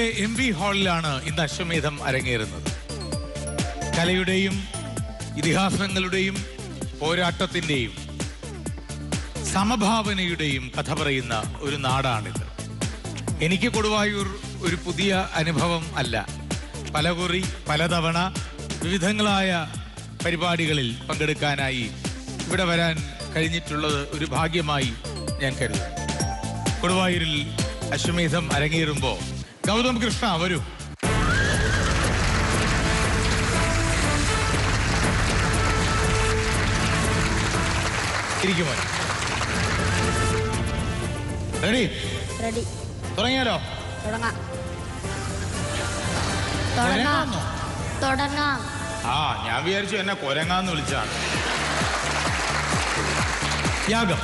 ഇവിടെ M V ഹാളിലാണ് ഇന്ന് അശ്വമേധം അരങ്ങേറുന്നത് കലയുടെയും ഇതിഹാസങ്ങളുടെയും പോരാട്ടത്തിൻ്റെയും സമഭാവനയുടെയും കഥ പറയുന്ന ഒരു നാടാണിത് എനിക്ക് കൊടുവായൂർ ഒരു പുതിയ അനുഭവം അല്ല പലകുറി പലതവണ വിവിധങ്ങളായ പരിപാടികളിൽ പങ്കെടുക്കാനായി ഇവിടെ വരാൻ കഴിഞ്ഞിട്ടുള്ളത് ഒരു ഭാഗ്യമായി ഞാൻ കരുതുന്നു കൊടുവായൂരിൽ അശ്വമേധം അരങ്ങേറുമ്പോൾ ഗൗതം കൃഷ്ണ വരൂ ഇരിക്കുമോ റെഡി റെഡി തുടങ്ങിയാലോ തുടങ്ങാം തുടങ്ങാം കൊരങ്ങാന്നോ? തുടങ്ങാം ആ ഞാൻ വിചാരിച്ചു എന്നെ കൊരങ്ങാന്ന് വിളിച്ചാണ് യാഗം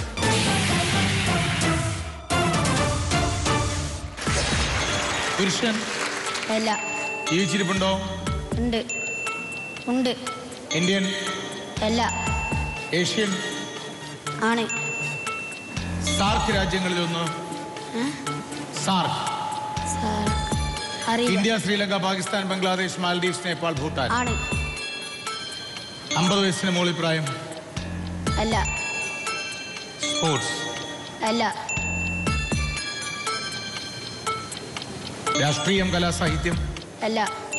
പുരുഷൻ അല്ല ജീവിച്ചിരിപ്പുണ്ടോ ഉണ്ട് ഉണ്ട് ഇന്ത്യൻ അല്ല ഏഷ്യൻ ആണ് സാർക്ക് രാജ്യങ്ങളിലൊന്ന് ഏ? സാർക്ക് സാർ അറിയില്ല ഇന്ത്യ ശ്രീലങ്ക പാകിസ്ഥാൻ ബംഗ്ലാദേശ് മാൽഡീവ്സ് നേപ്പാൾ ഭൂട്ടാൻ ആണ് അമ്പത് വയസ്സിന് മുകളിൽ പ്രായം അല്ല സ്പോർട്സ് അല്ല രാഷ്ട്രീയം കലാ സാഹിത്യം അല്ല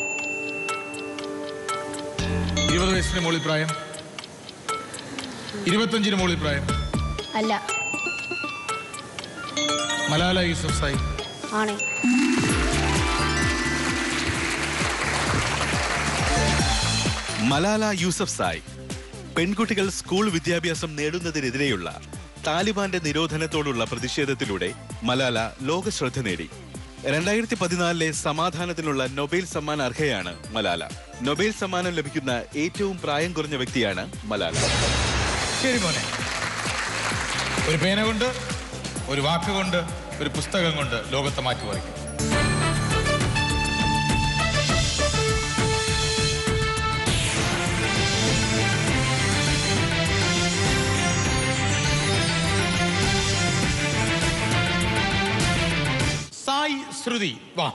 ഇരുപത് വയസ്സിന് മുകളിൽ പ്രായം ഇരുപത്തഞ്ചിന് മുകളിൽ പ്രായം അല്ല മലാല യൂസഫ് സായി ആണ് മലാല യൂസഫ് സായ് പെൺകുട്ടികൾ സ്കൂൾ വിദ്യാഭ്യാസം നേടുന്നതിനെതിരെയുള്ള താലിബാന്റെ നിരോധനത്തോടുള്ള പ്രതിഷേധത്തിലൂടെ മലാല ലോക ശ്രദ്ധ നേടി രണ്ടായിരത്തി പതിനാലിലെ സമാധാനത്തിനുള്ള നൊബേൽ സമ്മാൻ അർഹയാണ് മലാല നൊബേൽ സമ്മാനം ലഭിക്കുന്ന ഏറ്റവും പ്രായം കുറഞ്ഞ വ്യക്തിയാണ് മലാല ശരി മോനെ ഒരു പേന കൊണ്ട് ഒരു വാക്ക് കൊണ്ട് ഒരു പുസ്തകം കൊണ്ട് ലോകത്തെ മാറ്റി മറിക്കും സായി ശ്രുതി വാ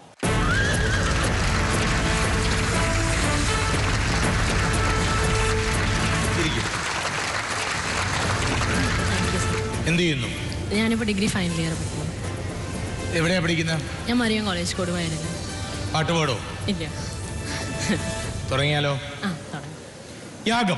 ഇരിക്കും എന്ത് ചെയ്യുന്നു ഞാനിപ്പോൾ ഡിഗ്രി ഫൈനൽ ഇയർ പഠിക്കുന്നു എവിടെയാ പഠിക്കുന്നത് ഞാൻ മറിയം കോളേജ് കൊടുവായിരുന്നു പാട്ട് പാടോ ഇല്ല തുടങ്ങിയാലോ ആ തുടങ്ങാം യാഗം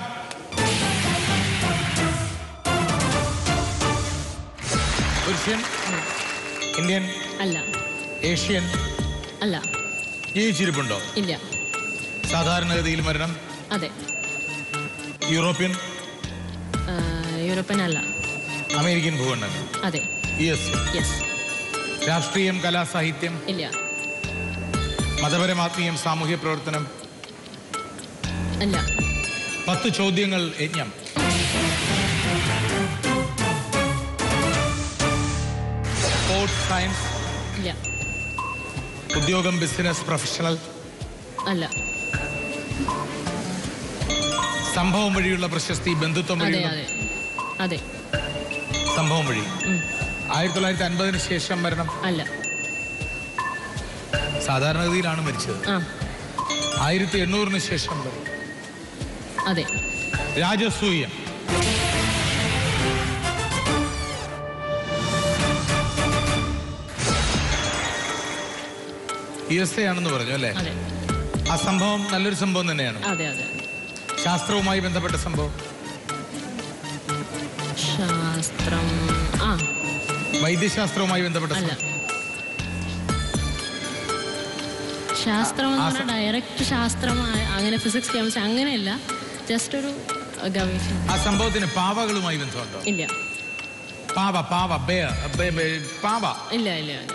പുരുഷൻ ഇന്ത്യൻ അല്ല ഏഷ്യൻ അല്ല ജീവിച്ചിരിപ്പുണ്ടോ ഇല്ല സാധാരണഗതിയിൽ മരണം അതെ യൂറോപ്യൻ ആ, യൂറോപ്യൻ അല്ല അമേരിക്കൻ ഭൂഖണ്ഡങ്ങൾ അതെ യു എസ് യെസ് രാഷ്ട്രീയം കലാ സാഹിത്യം ഇല്ല മതപരമാത്മീയം സാമൂഹ്യ പ്രവർത്തനം അല്ല പത്ത് ചോദ്യങ്ങൾ യജ്ഞം സ്പോർട്സ് സയൻസ് ഇല്ല ഉദ്യോഗം ബിസിനസ് പ്രൊഫഷണൽ അല്ല സംഭവം വഴിയുള്ള പ്രശസ്തി ബന്ധുത്വം അതെ വഴിയുള്ള അതെ അതെ സംഭവം വഴി ഉം. ആയിരത്തി തൊള്ളായിരത്തി അൻപതിന് ശേഷം മരണം അല്ല സാധാരണഗതിയിലാണ് മരിച്ചത് ആ ആയിരത്തി എണ്ണൂറിന് ശേഷം മരണം. അതെ രാജസൂയം യു എസ് എ ആണെന്ന് പറഞ്ഞു അല്ലേ അതെ ആ സംഭവം നല്ലൊരു സംഭവം തന്നെയാണ് അതെ അതെ ശാസ്ത്രവുമായി ബന്ധപ്പെട്ട സംഭവം ശാസ്ത്രം ആ വൈദ്യശാസ്ത്രവുമായി ബന്ധപ്പെട്ട അല്ല സംഭവം ശാസ്ത്രം എന്ന് ആ പറഞ്ഞാൽ ഡയറക്റ്റ് ശാസ്ത്രം ആ- അങ്ങനെ ഫിസിക്സ് കെമിസ്ട്രി അങ്ങനെയല്ല ജസ്റ്റ് ഒരു ഗവേഷണം ആ സംഭവത്തിന് പാവകളുമായി ബന്ധമുണ്ടോ ഇല്ല പാവ പാവ ബേ ബേ- ബേ- പാവ ഇല്ല ഇല്ല ഇല്ല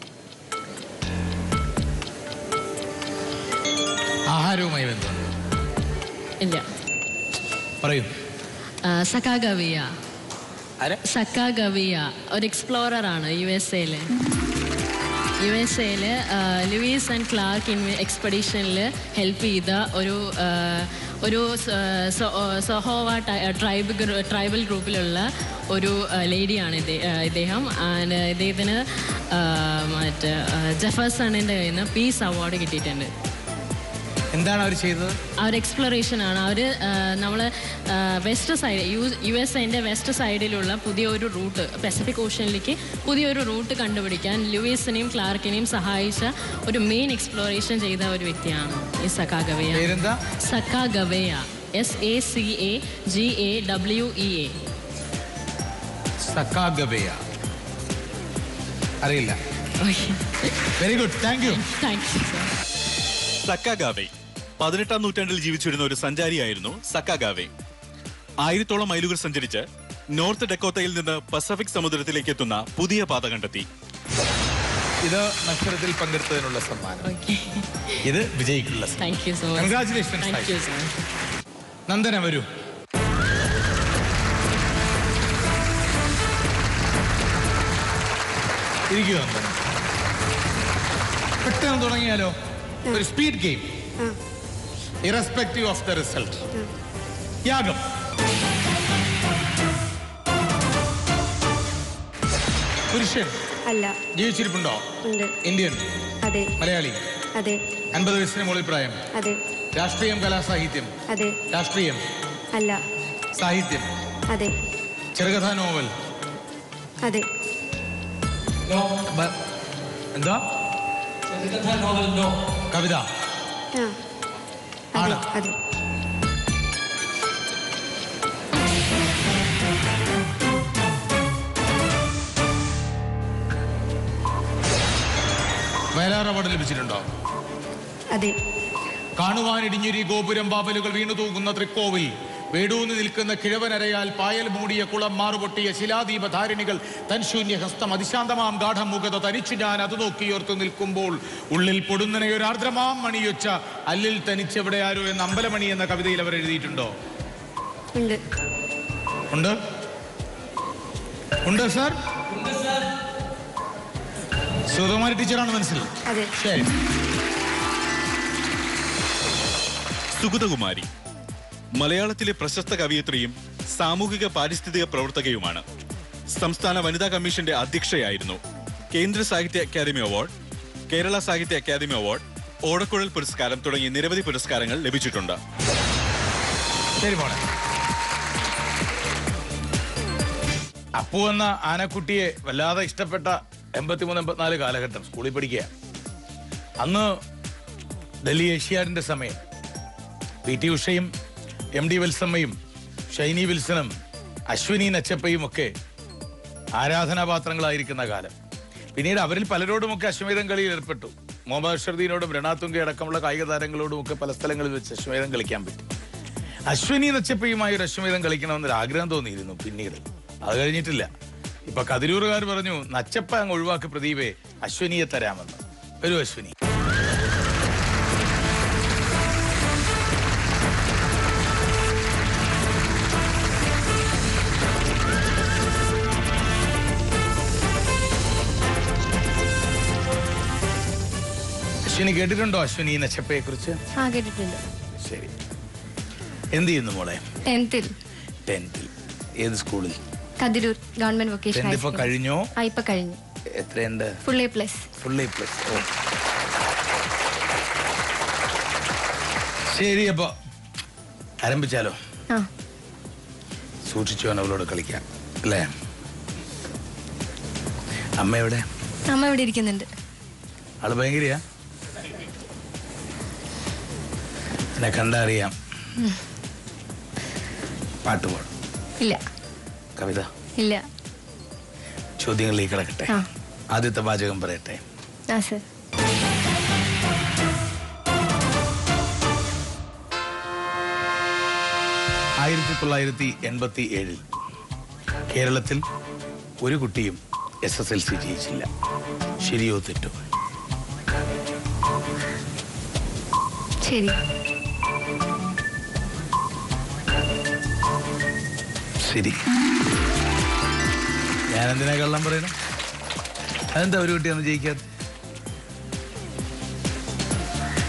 ആഹാരവുമായി ബന്ധമുണ്ടോ ഇല്ല പറയൂ സക്കാഗവിയ ആരെ? സക്കാഗവിയ ഒരു എക്സ്പ്ലോറർ ആണ് യു എസ് എയിലെ യു എസ് എയിൽ ലൂയിസ് ആൻഡ് ക്ലാർക്ക് ഇൻ എക്സ്പെഡീഷനിൽ ഹെൽപ്പ് ചെയ്ത ഒരു ആ, ഒരു സ- സ- സഹോവ ട- ട്രൈബ് ഗ്രൂ- ട്രൈബൽ ഗ്രൂപ്പിലുള്ള ഒരു ആ, ലേഡിയാണ് ഇദ്ദേ- ആ, ഇദ്ദേഹം ആൻഡ് ഇദ്ദേഹത്തിന് ആ, മറ്റേ ആ, ജെഫർസണിൻ്റെ കയ്യിൽ നിന്ന് പീസ് അവാർഡ് കിട്ടിയിട്ടുണ്ട് എന്താണ് അവർ ചെയ്തത് ആ ഒരു എക്സ്പ്ലോറേഷൻ ആണ് അവർ നമ്മൾ west side U U S എൻ്റെ വെസ്റ്റ് സൈഡിലുള്ള പുതിയൊരു റൂട്ട് പസഫിക് ഓഷ്യനിലേക്ക് പുതിയൊരു റൂട്ട് കണ്ടുപിടിക്കാൻ ലൂയിസിനെയും ക്ലാർക്കിനെയും സഹായിച്ച ഒരു മെയിൻ എക്സ്പ്ലോറേഷൻ ചെയ്ത ഒരു വ്യക്തിയാണ് ഈ സക്കാ ഗവയ പേരെന്താ Sacagawea S A C A G A W E A Sacagawea അറിയില്ല very good thank you thank you sir Sacagawea പതിനെട്ടാം നൂറ്റാണ്ടിൽ ജീവിച്ചിരുന്ന ഒരു സഞ്ചാരിയായിരുന്നു സക്കാഗാവെ ആയിരത്തോളം മൈലുകൾ സഞ്ചരിച്ച് നോർത്ത് ഡെക്കോത്തയിൽ നിന്ന് പസഫിക് സമുദ്രത്തിലേക്ക് എത്തുന്ന പുതിയ പാത കണ്ടെത്തി ഇത് മത്സരത്തിൽ പങ്കെടുത്തതിനുള്ള സമ്മാനം ഓക്കെ ഇത് വിജയിക്കുള്ള സമ്മാനം. Thank you so much Congratulations, thank you sir Nandana വരൂ ഇരിക്കൂ നന്ദന പെട്ടെന്ന് തുടങ്ങിയാലോ ഒരു speed game irrespective of the result യാഗം പുരുഷൻ അല്ല ജീവിച്ചിരിപ്പുണ്ടോ ഉണ്ട് ഇന്ത്യൻ അതെ മലയാളി അതെ അൻപത് വയസ്സിന് മുകളിൽ പ്രായം അതെ രാഷ്ട്രീയം കലാസാഹിത്യം അതെ രാഷ്ട്രീയം അല്ല സാഹിത്യം അതെ ചെറുകഥാ നോവൽ അതെ ബ- എന്താ കവിത ആ അതെ ആണോ? അതെ വയലാർ അവാർഡ് ലഭിച്ചിട്ടുണ്ടോ അതെ കാണുവാൻ ഇടിഞ്ഞുരി ഗോപുരം പാപ്പലുകൾ വീണു തൂക്കുന്ന തൃക്കോവിൽ വേടൂന്ന് നിൽക്കുന്ന കിഴവനരയാൽ പായൽ മൂടിയ കുളം മാറുപൊട്ടിയ ശിലാദീപ ധാരിണികൾ തൻ ശൂന്യ ഹസ്തം അതിശാന്തമാം ഗാഠമുഖത തനിച്ചു ഞാൻ അത് നോക്കിയോർത്ത് നിൽക്കുമ്പോൾ ഉള്ളിൽ പൊടുന്നനെ ഒരു ആർദ്രമാം മണിയൊച്ച അല്ലിൽ തനിച്ചെവിടെ ആരോ എന്ന അമ്പലമണി എന്ന കവിതയിൽ അവർ എഴുതിയിട്ടുണ്ടോ ഉണ്ട് ഉണ്ട് ഉണ്ട് സാർ സുഗതകുമാരി ടീച്ചറാണ് മനസ്സിൽ അതെ ശരി സുഗതകുമാരി മലയാളത്തിലെ പ്രശസ്ത കവിയത്രിയും സാമൂഹിക പാരിസ്ഥിതിക പ്രവർത്തകയുമാണ് സംസ്ഥാന വനിതാ കമ്മീഷന്റെ അധ്യക്ഷയായിരുന്നു കേന്ദ്ര സാഹിത്യ അക്കാദമി അവാർഡ് കേരള സാഹിത്യ അക്കാദമി അവാർഡ് ഓടക്കുഴൽ പുരസ്കാരം തുടങ്ങി നിരവധി പുരസ്കാരങ്ങൾ ലഭിച്ചിട്ടുണ്ട് ശരി മോളെ അപ്പു എന്ന ആനക്കുട്ടിയെ വല്ലാതെ ഇഷ്ടപ്പെട്ട എൺപത്തിമൂന്ന് എൺപത്തിനാല് കാലഘട്ടം സ്കൂളിൽ പഠിക്കുക അന്ന് ഡൽഹി ഏഷ്യാഡിന്റെ സമയം പി ടി ഉഷയും എം ഡി വിൽസമ്മയും ഷൈനി വിൽസണും അശ്വിനി നച്ചപ്പയും ഒക്കെ ആരാധനാപാത്രങ്ങളായിരിക്കുന്ന കാലം പിന്നീട് അവരിൽ പലരോടുമൊക്കെ അശ്വമേധം കളിയിൽ ഏർപ്പെട്ടു മുഹമ്മദ് അഷറുദ്ദീനോടും രണാത്തുങ്ക അടക്കമുള്ള കായിക താരങ്ങളോടും ഒക്കെ പല സ്ഥലങ്ങളിൽ വെച്ച് അശ്വമേധം കളിക്കാൻ പറ്റി അശ്വിനി നച്ചപ്പയുമായി ഒരു അശ്വമേധം കളിക്കണമെന്നൊരു ആഗ്രഹം തോന്നിയിരുന്നു പിന്നീട് അത് കഴിഞ്ഞിട്ടില്ല ഇപ്പൊ കതിരൂറുകാർ പറഞ്ഞു നച്ചപ്പ അങ്ങ് ഒഴിവാക്കി പ്രദീപെ അശ്വനിയെ തരാമെന്ന് വരൂ അശ്വിനി അശ്വിനി കേട്ടിട്ടുണ്ടോ അശ്വിനി നച്ചപ്പയെ കുറിച്ച് ആ കേട്ടിട്ടുണ്ട് ശരി എന്ത് ചെയ്യുന്നു മോളെ ടെൻത്തിൽ ടെൻത്തിൽ ഏത് സ്കൂളിൽ കതിരൂർ ഗവൺമെന്റ് വൊക്കേഷണൽ ടെൻത്ത് ഇപ്പൊ കഴിഞ്ഞോ ആ ഇപ്പൊ കഴിഞ്ഞു എത്രയുണ്ട് full A plus full A plus ഓ ശരി അപ്പൊ ആരംഭിച്ചാലോ ആ സൂക്ഷിച്ചു വേണം അവളോട് കളിക്കാൻ അല്ലേ അമ്മ എവിടെ അമ്മ ഇവിടെ ഇരിക്കുന്നുണ്ട് ആള് ഭയങ്കരയാ എന്നെ കണ്ടറിയാം പാട്ട് പാടും ഇല്ല കവിത ഇല്ല ചോദ്യങ്ങളിലേക്ക് കിടക്കട്ടെ ആ. ആദ്യത്തെ പാചകം പറയട്ടെ ആ സർ ആയിരത്തി തൊള്ളായിരത്തി എൺപത്തി ഏഴിൽ കേരളത്തിൽ ഒരു കുട്ടിയും എസ് എസ് എൽ സി ജയിച്ചില്ല ശരിയോ തെറ്റോ ശരി ശരി ഞാൻ എന്തിനാ കള്ളം പറയണം അതെന്താ ഒരു കുട്ടി അന്ന് ജയിക്കാത്ത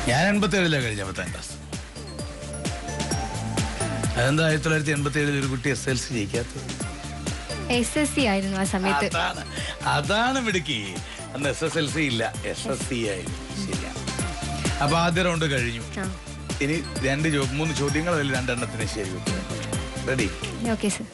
ഞാൻ എൺപത്തി ഏഴിലാണ് കഴിഞ്ഞ പത്താം ക്ലാസ് അതെന്താ ആയിരത്തി തൊള്ളായിരത്തി എൺപത്തി ഏഴിൽ ഒരു കുട്ടി എസ് എൽ സി ജയിക്കാത്തത് എസ് എസ് സി ആയിരുന്നു ആ സമയത്ത് അതാണ് അതാണ് മിടുക്കി അന്ന് എസ് എസ് എൽ സി ഇല്ല എസ് എസ് സി ആയിരുന്നു ശരിയാണ് അപ്പൊ ആദ്യ റൗണ്ട് കഴിഞ്ഞു ആ ഇനി രണ്ട് ചോ- മൂന്ന് ചോദ്യങ്ങൾ അതിൽ രണ്ടെണ്ണത്തിന് ശരി ready okay sir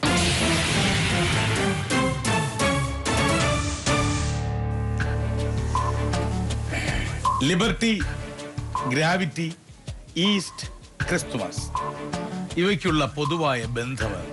liberty gravity east Christmas ഇവയ്ക്കുള്ള പൊതുവായ ബന്ധമാണ്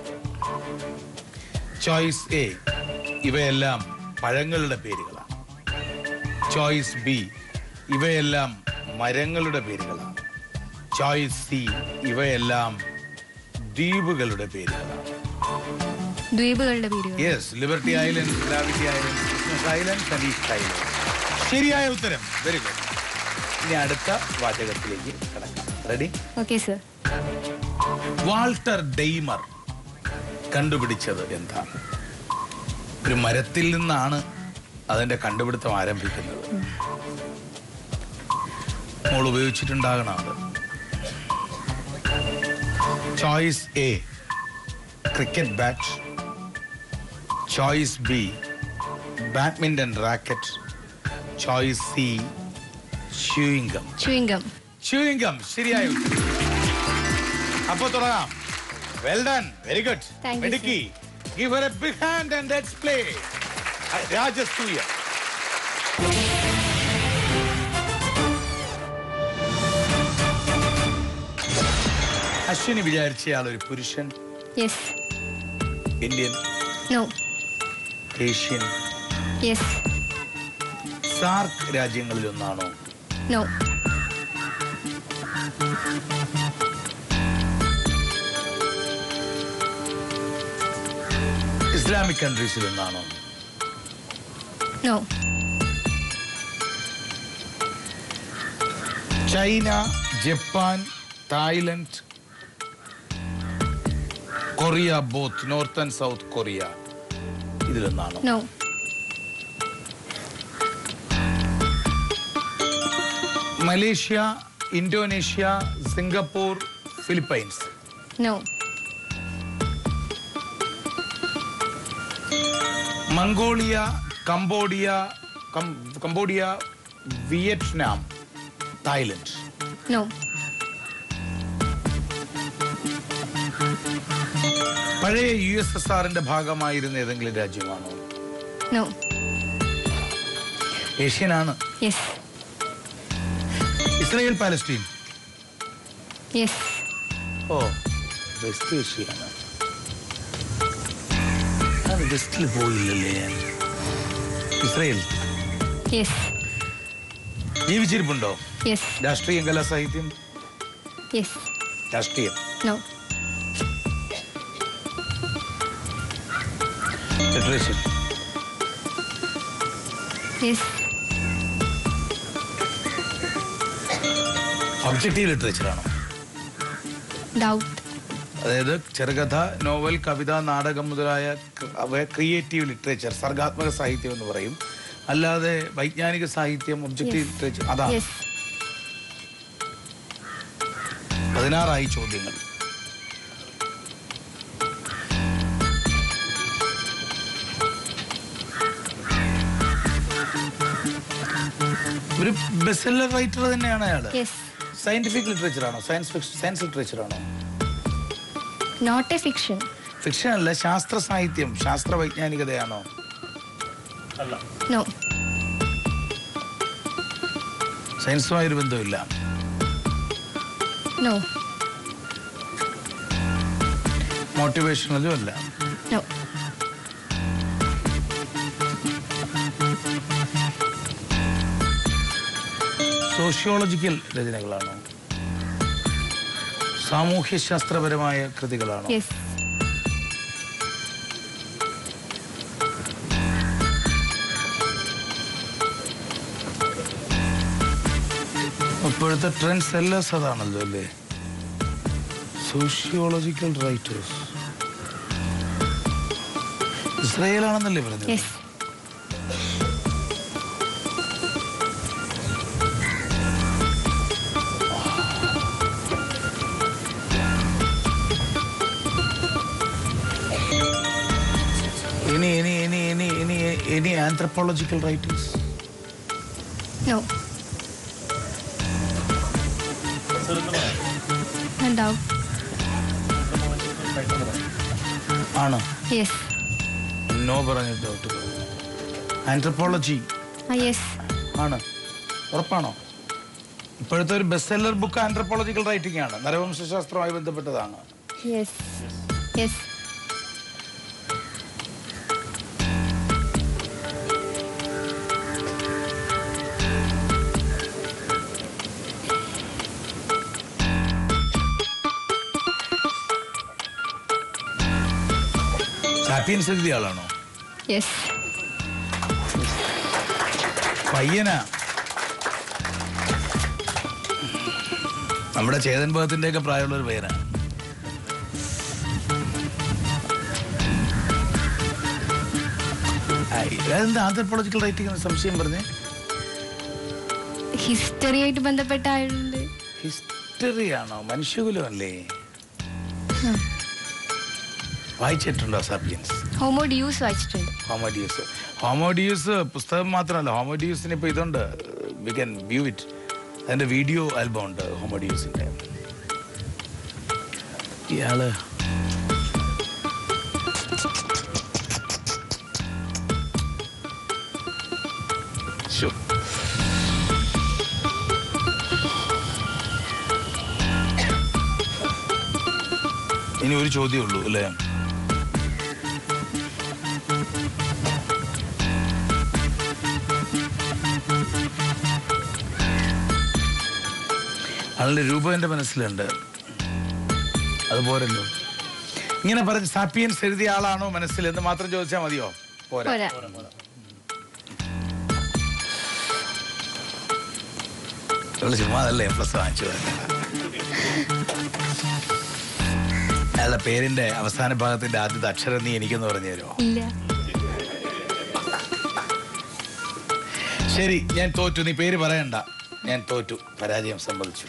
ചോയ്സ് എ ഇവയെല്ലാം പഴങ്ങളുടെ പേരുകളാണ് ചോയ്സ് ബി ഇവയെല്ലാം മരങ്ങളുടെ പേരുകളാണ് ചോയ്സ് സി ഇവയെല്ലാം ദ്വീപുകളുടെ പേരുകളാണ് ദ്വീപുകളുടെ പേരുകൾ yes liberty island gravity island Christmas island and east island ശരിയായ ഉത്തരം വെരി ഗുഡ് ഇനി അടുത്ത വാചകത്തിലേക്ക് കിടക്കാം ready okay sir Walter Diemer കണ്ടുപിടിച്ചത് എന്താണ് ഒരു മരത്തിൽ നിന്നാണ് അതിന്റെ കണ്ടുപിടുത്തം ആരംഭിക്കുന്നത് മോൾ ഉപയോഗിച്ചിട്ടുണ്ടാകണം അത് choice A cricket bat choice B badminton racket choice C chewing gum chewing gum chewing gum ശരിയായ ഉത്തരം. അപ്പൊ തുടങ്ങാം well done very good Thank you, മിടുക്കി give her a big hand and let's play രാജസൂയ അശ്വിനി വിചാരിച്ചയാൾ ഒരു പുരുഷൻ yes Indian no Asian yes SAARC രാജ്യങ്ങളിൽ ഒന്നാണോ നോ ഇസ്ലാമിക് കൺട്രീസിൽ ഒന്നാണോ no China Japan Thailand Korea both north and south Korea ഇതിലൊന്നാണോ no Malaysia Indonesia Singapore Philippines no Mongolia Cambodia cam- Cambodia Vietnam Thailand no പഴയ U S S ആറിന്റെ ഭാഗമായിരുന്ന ഏതെങ്കിലും രാജ്യമാണോ നോ ഏഷ്യനാണ് യെസ് ഇസ്രയേൽ പാലസ്റ്റീൻ യെസ് ഓ west ഏഷ്യയാണ് അത് വെസ്റ്റിൽ പോയില്ലല്ലേ ഞാൻ ഇസ്രയേൽ യെസ് ജീവിച്ചിരിപ്പുണ്ടോ യെസ് രാഷ്ട്രീയം കലാ സാഹിത്യം യെസ് രാഷ്ട്രീയം no literature yes objective literature ആണോ ഡൗട്ട് അതായത് ചെറുകഥ നോവൽ കവിത നാടകം മുതലായ ക്രിയേറ്റീവ് ലിറ്ററേച്ചർ സർഗാത്മക സാഹിത്യം എന്ന് പറയും അല്ലാതെ വൈജ്ഞാനിക സാഹിത്യം ഒബ്ജക്റ്റീവ് Yes. ലിറ്ററേച്ചർ അതാണ് യെസ് പതിനാറായി ചോദ്യങ്ങൾ ഒരു ബെസ്റ്റ് റൈറ്റർ തന്നെയാണ് അയാള് യെസ് സയന്റിഫിക് ലിറ്ററേച്ചർ ആണോ സയൻസ് സയൻസ് ലിറ്ററേച്ചർ ആണോ നോട്ട് എ ഫിക്ഷൻ ഫിക്ഷൻ അല്ല ശാസ്ത്ര സാഹിത്യം ശാസ്ത്ര വൈജ്ഞാനികതയാണോ നോ സയൻസുമായൊരു ബന്ധമില്ല നോ മോട്ടിവേഷണലും അല്ല നോ സോഷ്യോളജിക്കൽ രചനകളാണോ സാമൂഹ്യശാസ്ത്രപരമായ കൃതികളാണോ യെസ് ഇപ്പോഴത്തെ ട്രെൻഡ് സെല്ലേഴ്സ് അതാണല്ലോ അല്ലേ സോഷ്യോളജിക്കൽ റൈറ്റേഴ്സ് ഇസ്രയേലാണെന്നല്ലേ പറഞ്ഞത് yes any anthropological writings No. No doubt. ആണോ Yes. നോ പറഞ്ഞിട്ട് ആന്ത്രപ്പോളജി Ah, yes. ആണ് ഉറപ്പാണോ ഇപ്പോഴത്തെ ഒരു best seller book anthropological writing ആണ് നരവംശാസ്ത്രവുമായി ബന്ധപ്പെട്ടതാണ് Yes. Yes. ചാമ്പ്യൻസ് എഴുതിയ ആളാണോ Yes. പയ്യനാ നമ്മുടെ ചേതൻ ഭഗത്തിന്റെ ഒക്കെ പ്രായമുള്ള ഒരു പയ്യനാ എന്താ ആന്ത്രപ്പോളജിക്കൽ റൈറ്റിംഗ് സംശയം പറഞ്ഞേ ഹിസ്റ്ററി ആയിട്ട് ബന്ധപ്പെട്ട ആയതുകൊണ്ട് ഹിസ്റ്ററി ആണോ മനുഷ്യകുലം അല്ലേ വായിച്ചിട്ടുണ്ടോ സാപ്പിയൻസ് ഹോമോഡിയൂസ് വായിച്ചിട്ടുണ്ട് ഹോമോഡിയൂസ് ഹോമോഡിയൂസ് പുസ്തകം മാത്രമല്ല ഹോമോഡിയൂസിന് ഇപ്പൊ ഇതുണ്ട് വി ക്യാൻ വ്യൂ ഇറ്റ് അതിന്റെ വീഡിയോ ആൽബം ഉണ്ട് ഹോമോഡിയൂസിന്റെ ഇയാള് ശോ. ഇനി ഒരു ചോദ്യമേ ഉള്ളൂ അല്ലേ ആളുടെ രൂപം എൻ്റെ മനസ്സിലുണ്ട് അതുപോരല്ലോ ഇങ്ങനെ പറഞ്ഞ് സാപ്പിയൻസ് എഴുതിയ ആളാണോ മനസ്സിൽ എന്ന് മാത്രം ചോദിച്ചാൽ മതിയോ പോരാ പോരാ ഇവള് ചുമ്മാ അതല്ലേ പ്ലസ് വാങ്ങിച്ചു അയാളുടെ പേരിന്റെ അവസാന ഭാഗത്തിന്റെ ആദ്യത്തെ അക്ഷരം നീ എനിക്കെന്ന് പറഞ്ഞു തരുമോ ഇല്ല ശരി ഞാൻ തോറ്റു നീ പേര് പറയണ്ട ഞാൻ തോറ്റു പരാജയം സംഭവിച്ചു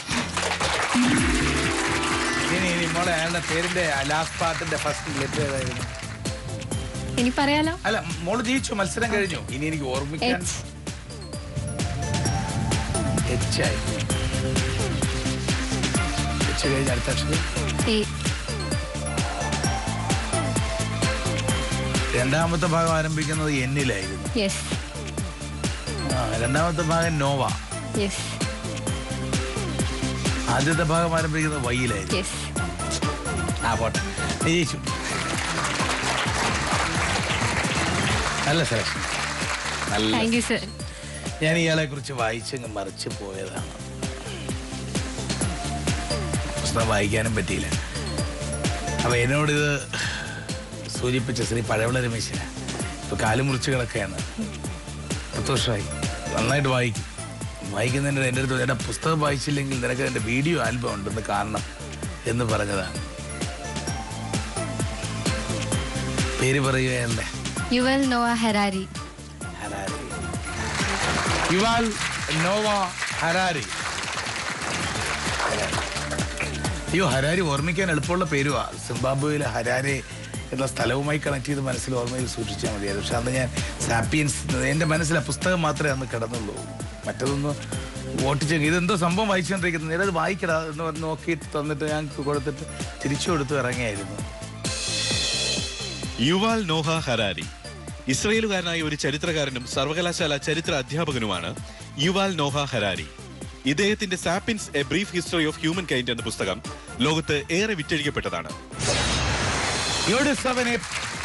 ഇനി ഇനി മോളെ അയാളുടെ പേരിന്റെ ലാസ്റ്റ് പാർട്ടിന്റെ ഫസ്റ്റ് ലെറ്റർ ഏതായിരുന്നു ഇനി പറയാലോ അല്ല മോള് ജയിച്ചു മത്സരം കഴിഞ്ഞു ഇനി എനിക്ക് ഓർമ്മിക്കാൻ എച്ച് എച്ച് ആയി എച്ച് കഴിഞ്ഞ അടുത്ത അക്ഷരം എ രണ്ടാമത്തെ ഭാഗം ആരംഭിക്കുന്നത് എന്നിലായിരുന്നു യെസ് ആ, രണ്ടാമത്തെ ഭാഗം നോവ യെസ് ആദ്യത്തെ ഭാഗം ആരംഭിക്കുന്നത് വൈയിലായിരുന്നു യെസ് ആ പോട്ടെ നീ ജയിച്ചു നല്ല സെലക്ഷൻ നല്ല താങ്ക് യു സർ ഞാൻ ഇയാളെ കുറിച്ച് വായിച്ചങ്ങ് മറിച്ച് പോയതാണ് പുസ്തകം വായിക്കാനും പറ്റിയില്ല അപ്പൊ എന്നോടിത് സൂചിപ്പിച്ച ശ്രീ പഴവിള രമേശന ഇപ്പൊ കാല് മുറിച്ച് കിടക്കുകയാണ് പത്ത് വർഷമായി നന്നായിട്ട് വായിക്കും വായിക്കുന്നതിൻ്റെ എൻ്റെ അടുത്ത് എൻ്റെ പുസ്തകം വായിച്ചില്ലെങ്കിൽ നിനക്ക് എൻ്റെ വീഡിയോ ആൽബം ഉണ്ടെന്ന് കാണണം എന്ന് പറഞ്ഞതാണ് പേര് പറയുകയല്ലേ Yuval Noah Harari Harari Yuval Noah Harari അയ്യോ ഹരാരി ഓർമ്മിക്കാൻ എളുപ്പമുള്ള പേരുവാ സിംബാബ്വേയിലെ ഹരാരെ എന്ന സ്ഥലവുമായി കണക്ട് ചെയ്ത് മനസ്സിൽ ഓർമ്മയിൽ സൂക്ഷിച്ചാൽ മതിയായിരുന്നു പക്ഷെ അന്ന് ഞാൻ സാപ്പിയൻസ് എൻ്റെ മനസ്സിൽ ആ പുസ്തകം മാത്രമേ അന്ന് കിടന്നുള്ളൂ മറ്റതൊന്ന് ഓട്ടിച്ച് ഇതെന്തോ സംഭവം വായിച്ചുകൊണ്ടിരിക്കുന്നത് നേരെ അത് വായിക്കടാ എന്ന് പറഞ്ഞ് നോക്കിയിട്ട് തന്നിട്ട് ഞങ്ങൾക്ക് കൊടുത്തിട്ട് തിരിച്ചു കൊടുത്ത് ഇറങ്ങിയായിരുന്നു യുവാൽ നോഹ ഹരാരി ഇസ്രയേലുകാരനായ ഒരു ചരിത്രകാരനും സർവകലാശാല ചരിത്ര അധ്യാപകനുമാണ് യുവാൽ നോഹ ഹരാരി ഇദ്ദേഹത്തിന്റെ Sapiens a brief history of human kind പുസ്തകം ലോകത്ത് ഏറെ വിറ്റഴിക്കപ്പെട്ടതാണ് You deserve an A.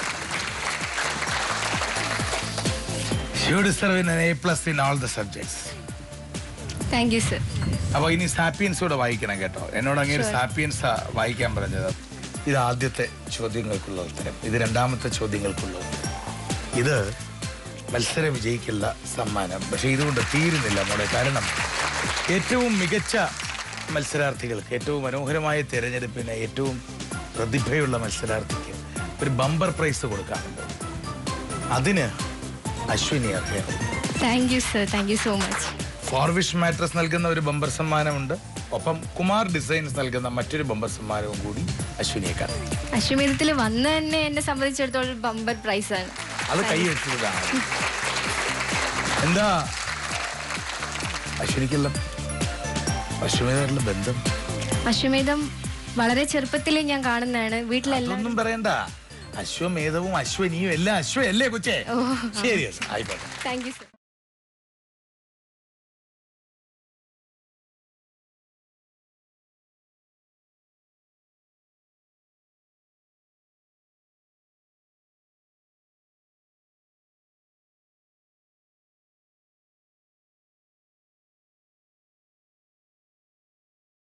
You deserve an A plus in all the subjects. Thank you sir അപ്പൊ ഇനി സാപ്പിയൻസ് കൂടെ വായിക്കണം കേട്ടോ എന്നോട് അങ്ങനെ Sure. സാപ്പിയൻസ് വായിക്കാൻ പറഞ്ഞത് ഇത് ആദ്യത്തെ ചോദ്യങ്ങൾക്കുള്ള ഉത്തരം ഇത് രണ്ടാമത്തെ ചോദ്യങ്ങൾക്കുള്ള ഉത്തരം ഇത് മത്സര വിജയിക്കുള്ള സമ്മാനം പക്ഷെ ഇതുകൊണ്ട് തീരുന്നില്ല മോളെ കാരണം ഏറ്റവും മികച്ച മത്സരാർത്ഥികൾക്ക് ഏറ്റവും മനോഹരമായ തിരഞ്ഞെടുപ്പിന് ഏറ്റവും പ്രതിഭയുള്ള മത്സരാർത്ഥിക്ക് ഒരു ബമ്പർ പ്രൈസ് കൊടുക്കാറുണ്ട് അതിന് അശ്വിനി അർഹയാണ് thank you sir thank you so much Forwish mattress നൽകുന്ന ഒരു ബമ്പർ സമ്മാനമുണ്ട് ഒപ്പം കുമാർ ഡിസൈൻസ് നൽകുന്ന മറ്റൊരു ബമ്പർ സമ്മാനവും കൂടി അശ്വിനിയെ കാത്തിരിക്കും അശ്വമേധത്തിൽ വന്ന് തന്നെ എന്നെ സംബന്ധിച്ചിടത്തോളം ബമ്പർ പ്രൈസാണ് അത് കൈ വെച്ചത് കാണാം എന്താ അശ്വനിക്കെല്ലാം അശ്വമേധായിട്ടുള്ള ബന്ധം അശ്വമേധം വളരെ ചെറുപ്പത്തിൽ ഞാൻ കാണുന്നതാണ് വീട്ടിലെല്ലാം അതൊന്നും പറയണ്ട അശ്വമേധവും അശ്വനിയും എല്ലാം അശ്വയല്ലേ കൊച്ചേ ശരി ആയിക്കോട്ടെ താങ്ക് യു സർ